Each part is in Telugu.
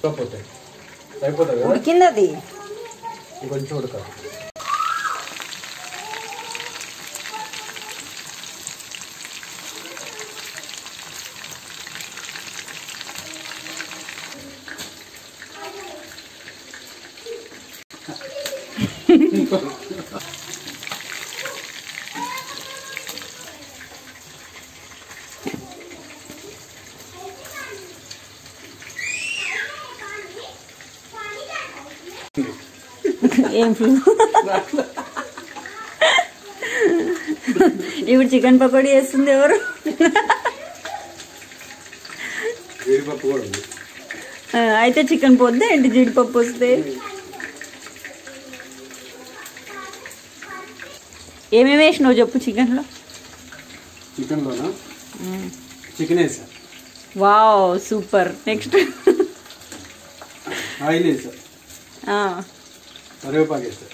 పోతాయి అయిపోతాయి కదా ఉడికింది అది ఇంకొంచెం ఉడక ఏం ఫ్లూ ఇప్పుడు చికెన్ పకోడీ వేస్తుంది ఎవరు జీడిపప్పు కూడా ఉంది ఆ, అయితే చికెన్ పోద్ది ఏంటి జీడిపప్పు వస్తే ఏమేమి వేసినావు చెప్పు చికెన్లో చికెన్లోనా చికెన్ వేసా వావ్ సూపర్ నెక్స్ట్ ఆయిల్ వేసా కరివేపాకు వేసా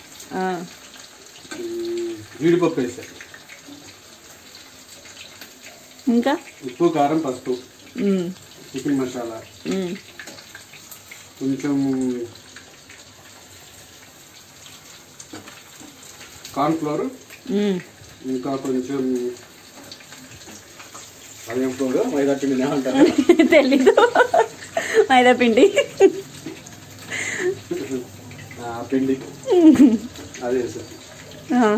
ఉమ్, జీడిపప్పు వేసా ఇంకా ఉప్పు కారం పసుపు మ్మ్. చికెన్ మసాలా మ్మ్. కొంచెం కార్న్ఫ్లోర్ మ్మ్. ఇంకా కొంచెం అదేం ఫ్లోర్ మైదా పిండి ఏమంటారు తెలీదు మైదా పిండి ఆ, పిండి అదే సార్ ఆ.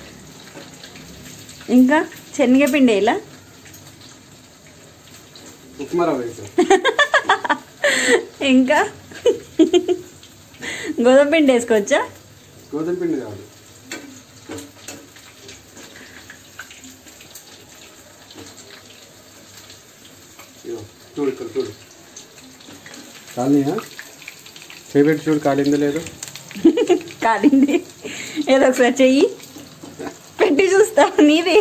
ఇంకా శనగపిండి ఇలా ఉప్మా రవ్వ వేసాం ఇంకా గోధుమ పిండి వేసుకోవచ్చా గోధుమ పిండి కాదు ఇదిగో, చూడు ఇక్కడ చూడు కాలియా ఫేవరెట్ చూడు కాలిందో లేదు కాలింది ఏదో ఒకసారి చెయ్యి పెట్టి చూస్తా నీది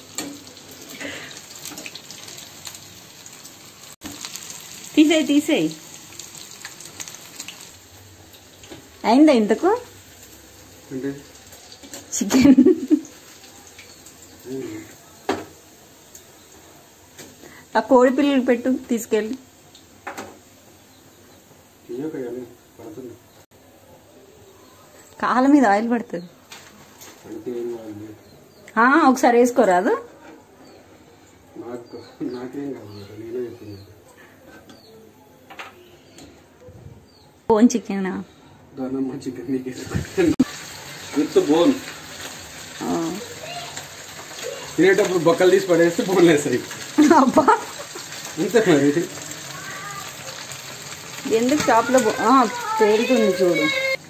తీసేయి తీసేయి అయిందా ఇంతకు అంటే చికెన్ ఆ కోడి పిల్లలు పెట్టు తీసుకెళ్ళి ఇయ్యక కానీ పడుతుంది కాళ్ళ మీద ఆయిల్ పడుతుంది అంటే ఏం కాదు ఆ, ఒకసారి వేసుకోరాదు నాకు నాకేం కాదు మేడం, నేనే చెప్పింది బోన్ చికెన్ దానమ్మ చికెన్ నీకే విత్ బోన్ తినేటప్పుడు బొక్కలు తీసి పడేస్తే బోన్ వేస్తాయి అబ్బా అంతే మరి ఎందుకు షాప్లో బో- ఆ, పేరుతుంది చూడు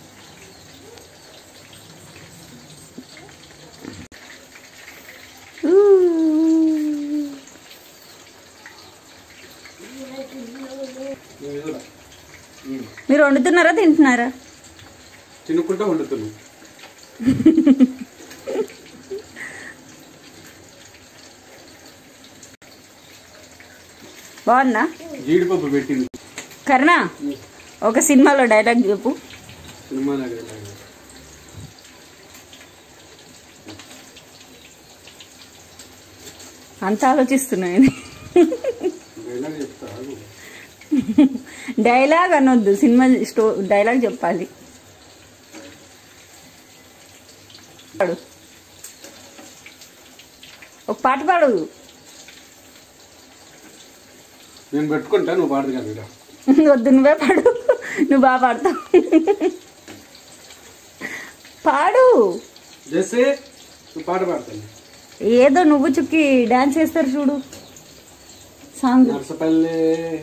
ఊ. మీరు వండుతున్నారా తింటున్నారా తినుకుంటా వండుతున్నాం బాగుందా జీడిపప్పు పెట్టింది కరుణ ఒక సినిమాలో డైలాగ్ చెప్పు సినిమా దగ్గర లాగా. అంత ఆలోచిస్తున్నాను ఎలా చెప్తా ఆగు. డైలాగ్ అనొద్దు సినిమా స్టో డైలాగ్ చెప్పాలి పాడు ఒక పాట పాడు నేను పెట్టుకుంటా నువ్వు పాడదు కానీ ఇక. వద్దు నువ్వే పాడు నువ్వు బాగా పాడతావు పాడు జెస్సే నువ్వు పాట పాడతాను ఏదో నువ్వు చుక్కి డాన్స్ చేస్తారు చూడు సాంగ్ నర్సపల్లె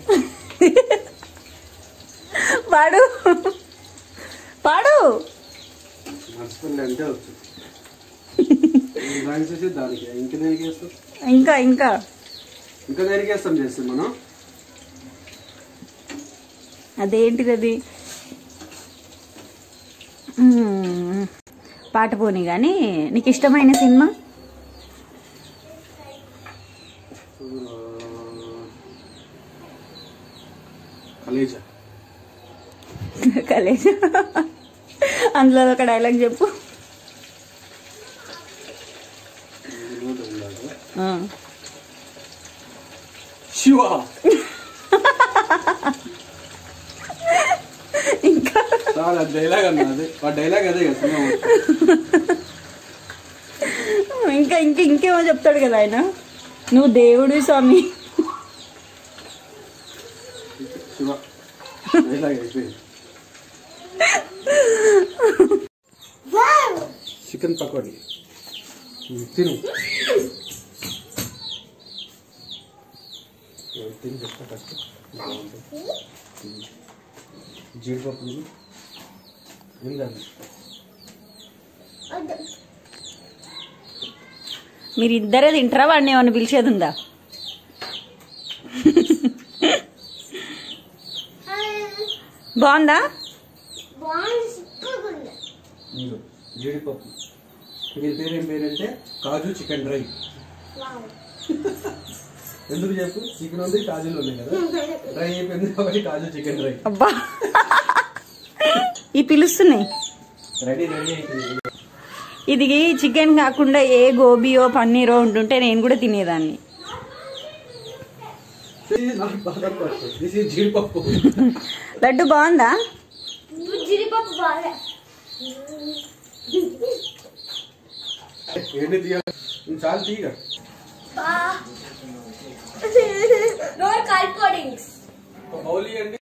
పాడు పాడు నర్సపల్లె అంటే వచ్చు డాన్స్ చేసి దానికి ఇంకా దేనికి వేస్తాం ఇంకా ఇంకా ఇంకా దేనికి వేస్తాం చేస్తాం మనం అదేంటిది అది మ్మ్. పాట పోని కానీ నీకు ఇష్టమైన సినిమా కలేజా కలేజ్ అందులో ఒక డైలాగ్ చెప్పు ఆ. శివ కాదు అది డైలాగ్ అన్న అది ఆ డైలాగ్ అదే కదా సినిమా మొత్తం. ఇంకా ఇంకా ఇంకేమో చెప్తాడు కదా ఆయన నువ్వు దేవుడి స్వామి శివ డైలాగ్ అయిపోయింది చికెన్ పకోడీ ఉమ్, తిను ఉమ్, తిని చెప్తా ఫస్ట్ బాగుంటుంది ఉమ్. జీడిపప్పు తిను. ఏం కాదు మీరు ఇద్దరే తింటారా వాడిని ఏమైనా పిలిచేది ఉందా బాగుందా మీరు జీడిపప్పు దీని పేరు ఏం పేరంటే కాజు చికెన్ డ్రై ఎందుకు చెప్పు చికెన్ ఉంది కాజులు ఉన్నాయి కదా డ్రై అయిపోయింది కాబట్టి కాజు చికెన్ డ్రై అబ్బా ఈ పిలుస్తున్నాయి రెడీ రెడీ అయిపోయింది ఇది చికెన్ కాకుండా ఏ గోబీయో పన్నీరో ఉంటుంటే నేను కూడా తినేదాన్ని This is not బాదపప్పు దిస్ ఈజ్ జీడిపప్పు లడ్డు బాగుందా జీడిపప్పు బాగా ఏంటి తీయాలి చాలా తీయగా నోర్ కాల్ కోడింగ్స్ బౌలి అండి